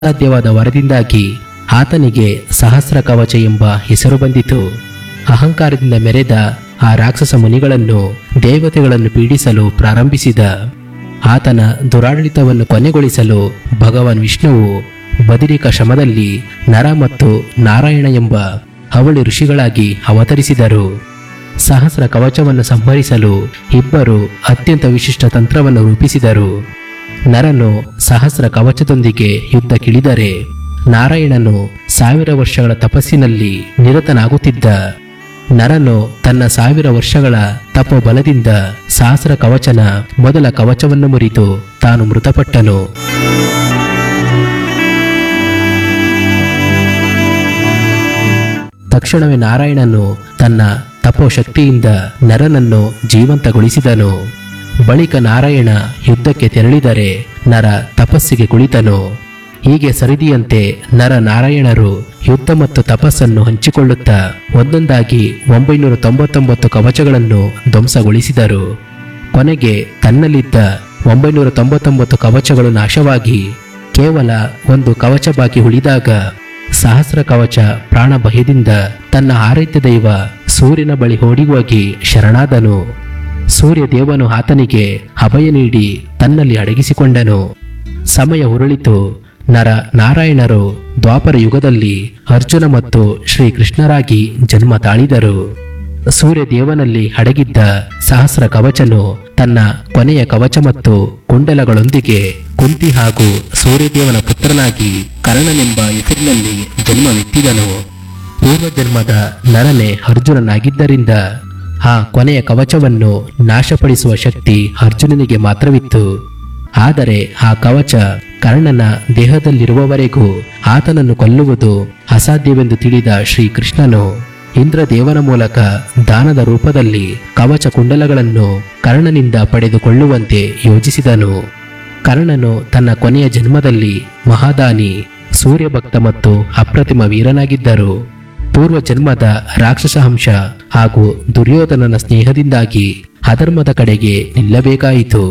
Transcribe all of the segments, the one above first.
ಅಸಾಧ್ಯವಾದ ವರದಿಂದಾಗಿ ಆತನಿಗೆ ಸಹಸ್ರ ಕವಚ ಎಂಬ ಹೆಸರು ಬಂದಿತು ಅಹಂಕಾರದಿಂದ ಮೆರೆದ ಆ ರಾಕ್ಷಸ ಮುನಿಗಳನ್ನು ದೇವತೆಗಳನ್ನು ಪೀಡಿಸಲು ಪ್ರಾರಂಭಿಸಿದ ಆತನ ದುರಾಡಳಿತವನ್ನು ಕೊನೆಗೊಳಿಸಲು ಭಗವಾನ್ ವಿಷ್ಣುವು ಬದಿರಿಕ ಶಮದಲ್ಲಿ ನರ ಮತ್ತು ನಾರಾಯಣ ಎಂಬ ಅವಳಿ ಋಷಿಗಳಾಗಿ ಅವತರಿಸಿದರು ಸಹಸ್ರ ಕವಚವನ್ನು ಸಂಹರಿಸಲು ಇಬ್ಬರು ಅತ್ಯಂತ ವಿಶಿಷ್ಟ ತಂತ್ರವನ್ನು ರೂಪಿಸಿದರು ನರನು ಸಹಸ್ರ ಕವಚದೊಂದಿಗೆ ಯುದ್ಧಕ್ಕಿಳಿದರೆ ನಾರಾಯಣನು ಸಾವಿರ ವರ್ಷಗಳ ತಪಸ್ಸಿನಲ್ಲಿ ನಿರತನಾಗುತ್ತಿದ್ದ ನರನು ತನ್ನ ಸಾವಿರ ವರ್ಷಗಳ ತಪೋಬಲದಿಂದ ಸಹಸ್ರ ಕವಚನ ಮೊದಲ ಕವಚವನ್ನು ಮುರಿದು ತಾನು ಮೃತಪಟ್ಟನು ತಕ್ಷಣವೇ ನಾರಾಯಣನು ತನ್ನ ತಪೋಶಕ್ತಿಯಿಂದ ನರನನ್ನು ಜೀವಂತಗೊಳಿಸಿದನು ಬಳಿಕ ನಾರಾಯಣ ಯುದ್ಧಕ್ಕೆ ತೆರಳಿದರೆ ನರ ತಪಸ್ಸಿಗೆ ಕುಳಿತನು ಹೀಗೆ ಸರಿದಿಯಂತೆ ನರ ನಾರಾಯಣರು ಯುದ್ಧ ಮತ್ತು ತಪಸ್ಸನ್ನು ಹಂಚಿಕೊಳ್ಳುತ್ತಾ ಒಂದೊಂದಾಗಿ ಒಂಬೈನೂರ ತೊಂಬತ್ತೊಂಬತ್ತು ಕವಚಗಳನ್ನು ಧ್ವಂಸಗೊಳಿಸಿದರು ಕೊನೆಗೆ ತನ್ನಲ್ಲಿದ್ದ ಒಂಬೈನೂರ ತೊಂಬತ್ತೊಂಬತ್ತು ಕವಚಗಳು ನಾಶವಾಗಿ ಕೇವಲ ಒಂದು ಕವಚ ಬಾಕಿ ಉಳಿದಾಗ ಸಹಸ್ರ ಕವಚ ಪ್ರಾಣ ಭಯದಿಂದ ತನ್ನ ಆರೈತ್ಯ ದೈವ ಸೂರ್ಯನ ಬಳಿ ಓಡಿ ಹೋಗಿ ಶರಣಾದನು ಸೂರ್ಯ ದೇವನು ಆತನಿಗೆ ಅಭಯ ನೀಡಿ ತನ್ನಲ್ಲಿ ಅಡಗಿಸಿಕೊಂಡನು ಸಮಯ ಉರುಳಿತು ನರ ನಾರಾಯಣರು ದ್ವಾಪರ ಯುಗದಲ್ಲಿ ಅರ್ಜುನ ಮತ್ತು ಶ್ರೀಕೃಷ್ಣರಾಗಿ ಜನ್ಮ ತಾಳಿದರು ಸೂರ್ಯ ದೇವನಲ್ಲಿ ಅಡಗಿದ್ದ ಸಹಸ್ರ ಕವಚನು ತನ್ನ ಕೊನೆಯ ಕವಚ ಮತ್ತು ಕುಂಡಲಗಳೊಂದಿಗೆ ಕುಂತಿ ಹಾಗೂ ಸೂರ್ಯದೇವನ ಪುತ್ರನಾಗಿ ಕರ್ಣನೆಂಬ ಹೆಸರಿನಲ್ಲಿ ಜನ್ಮವೆತ್ತಿದನು ಪೂರ್ವ ಜನ್ಮದ ನರನೆ ಅರ್ಜುನನಾಗಿದ್ದರಿಂದ ಆ ಕೊನೆಯ ಕವಚವನ್ನು ನಾಶಪಡಿಸುವ ಶಕ್ತಿ ಅರ್ಜುನನಿಗೆ ಮಾತ್ರವಿತ್ತು ಆದರೆ ಆ ಕವಚ ಕರ್ಣನ ದೇಹದಲ್ಲಿರುವವರೆಗೂ ಆತನನ್ನು ಕೊಲ್ಲುವುದು ಅಸಾಧ್ಯವೆಂದು ತಿಳಿದ ಶ್ರೀಕೃಷ್ಣನು ಇಂದ್ರದೇವನ ಮೂಲಕ ದಾನದ ರೂಪದಲ್ಲಿ ಕವಚ ಕುಂಡಲಗಳನ್ನು ಕರ್ಣನಿಂದ ಪಡೆದುಕೊಳ್ಳುವಂತೆ ಯೋಜಿಸಿದನು ಕರ್ಣನು ತನ್ನ ಕೊನೆಯ ಜನ್ಮದಲ್ಲಿ ಮಹಾದಾನಿ ಸೂರ್ಯಭಕ್ತ ಮತ್ತು ಅಪ್ರತಿಮ ವೀರನಾಗಿದ್ದರು ಪೂರ್ವ ಜನ್ಮದ ರಾಕ್ಷಸ ಅಂಶ ಹಾಗೂ ದುರ್ಯೋಧನನ ಸ್ನೇಹದಿಂದಾಗಿ ಅಧರ್ಮದ ಕಡೆಗೆ ನಿಲ್ಲಬೇಕಾಯಿತು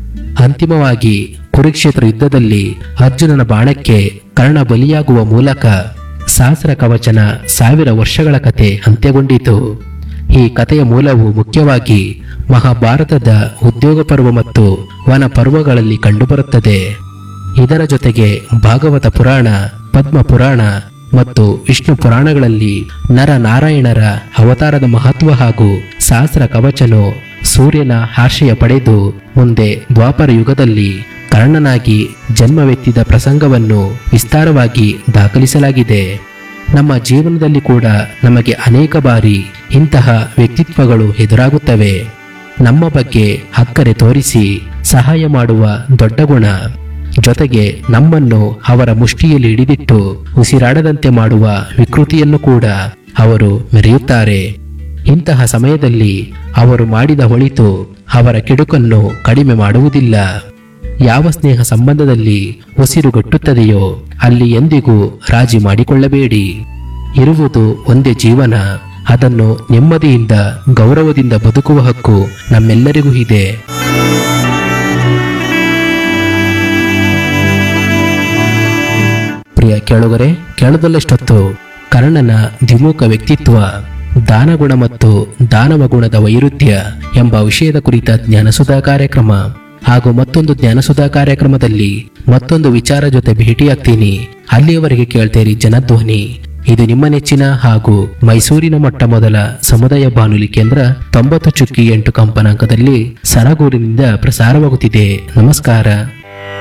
ಅಂತಿಮವಾಗಿ ಕುರುಕ್ಷೇತ್ರ ಯುದ್ಧದಲ್ಲಿ ಅರ್ಜುನನ ಬಾಣಕ್ಕೆ ಕರ್ಣ ಬಲಿಯಾಗುವ ಮೂಲಕ ಸಹಸ್ರ ಕವಚನ ಸಾವಿರ ವರ್ಷಗಳ ಕತೆ ಅಂತ್ಯಗೊಂಡಿತು ಈ ಕಥೆಯ ಮೂಲವು ಮುಖ್ಯವಾಗಿ ಮಹಾಭಾರತದ ಉದ್ಯೋಗ ಪರ್ವ ಮತ್ತು ವನ ಪರ್ವಗಳಲ್ಲಿ ಕಂಡುಬರುತ್ತದೆ ಇದರ ಜೊತೆಗೆ ಭಾಗವತ ಪುರಾಣ ಪದ್ಮ ಪುರಾಣ ಮತ್ತು ವಿಷ್ಣು ಪುರಾಣಗಳಲ್ಲಿ ನರ ನಾರಾಯಣರ ಅವತಾರದ ಮಹತ್ವ ಹಾಗೂ ಸಹಸ್ರ ಕವಚನು ಸೂರ್ಯನ ಆಶ್ರಯ ಪಡೆದು ಮುಂದೆ ದ್ವಾಪರ ಯುಗದಲ್ಲಿ ಕರ್ಣನಾಗಿ ಜನ್ಮವೆತ್ತಿದ ಪ್ರಸಂಗವನ್ನು ವಿಸ್ತಾರವಾಗಿ ದಾಖಲಿಸಲಾಗಿದೆ ನಮ್ಮ ಜೀವನದಲ್ಲಿ ಕೂಡ ನಮಗೆ ಅನೇಕ ಬಾರಿ ಇಂತಹ ವ್ಯಕ್ತಿತ್ವಗಳು ಎದುರಾಗುತ್ತವೆ ನಮ್ಮ ಬಗ್ಗೆ ಅಕ್ಕರೆ ತೋರಿಸಿ ಸಹಾಯ ಮಾಡುವ ದೊಡ್ಡ ಗುಣ ಜೊತೆಗೆ ನಮ್ಮನ್ನು ಅವರ ಮುಷ್ಟಿಯಲ್ಲಿ ಹಿಡಿದಿಟ್ಟು ಉಸಿರಾಡದಂತೆ ಮಾಡುವ ವಿಕೃತಿಯನ್ನು ಕೂಡ ಅವರು ಮೆರೆಯುತ್ತಾರೆ ಇಂತಹ ಸಮಯದಲ್ಲಿ ಅವರು ಮಾಡಿದ ಹೊಳಿತು ಅವರ ಕೆಡುಕನ್ನು ಕಡಿಮೆ ಮಾಡುವುದಿಲ್ಲ ಯಾವ ಸ್ನೇಹ ಸಂಬಂಧದಲ್ಲಿ ಉಸಿರುಗಟ್ಟುತ್ತದೆಯೋ ಅಲ್ಲಿ ಎಂದಿಗೂ ರಾಜಿ ಮಾಡಿಕೊಳ್ಳಬೇಡಿ ಇರುವುದು ಒಂದೇ ಜೀವನ ಅದನ್ನು ನೆಮ್ಮದಿಯಿಂದ ಗೌರವದಿಂದ ಬದುಕುವ ಹಕ್ಕು ನಮ್ಮೆಲ್ಲರಿಗೂ ಇದೆ ಪ್ರಿಯ ಕೇಳುಗರೆ ಕೇಳದಲ್ಲಷ್ಟೊತ್ತು ಕರ್ಣನ ದ್ವಿಮುಖ ವ್ಯಕ್ತಿತ್ವ ದಾನಗುಣ ಮತ್ತು ದಾನವ ಗುಣದ ವೈರುಧ್ಯ ಎಂಬ ವಿಷಯದ ಕುರಿತ ಜ್ಞಾನಸುಧಾ ಕಾರ್ಯಕ್ರಮ ಹಾಗೂ ಮತ್ತೊಂದು ಜ್ಞಾನಸುಧಾ ಕಾರ್ಯಕ್ರಮದಲ್ಲಿ ಮತ್ತೊಂದು ವಿಚಾರ ಜೊತೆ ಭೇಟಿಯಾಗ್ತೀನಿ ಅಲ್ಲಿಯವರೆಗೆ ಕೇಳ್ತೇರಿ ಜನಧ್ವನಿ ಇದು ನಿಮ್ಮ ನೆಚ್ಚಿನ ಹಾಗೂ ಮೈಸೂರಿನ ಮೊಟ್ಟ ಮೊದಲ ಸಮುದಾಯ ಬಾನುಲಿ ಕೇಂದ್ರ ತೊಂಬತ್ತು ಚುಕ್ಕಿ ಎಂಟು ಕಂಪನಾಂಕದಲ್ಲಿ ಸರಗೂರಿನಿಂದ ಪ್ರಸಾರವಾಗುತ್ತಿದೆ ನಮಸ್ಕಾರ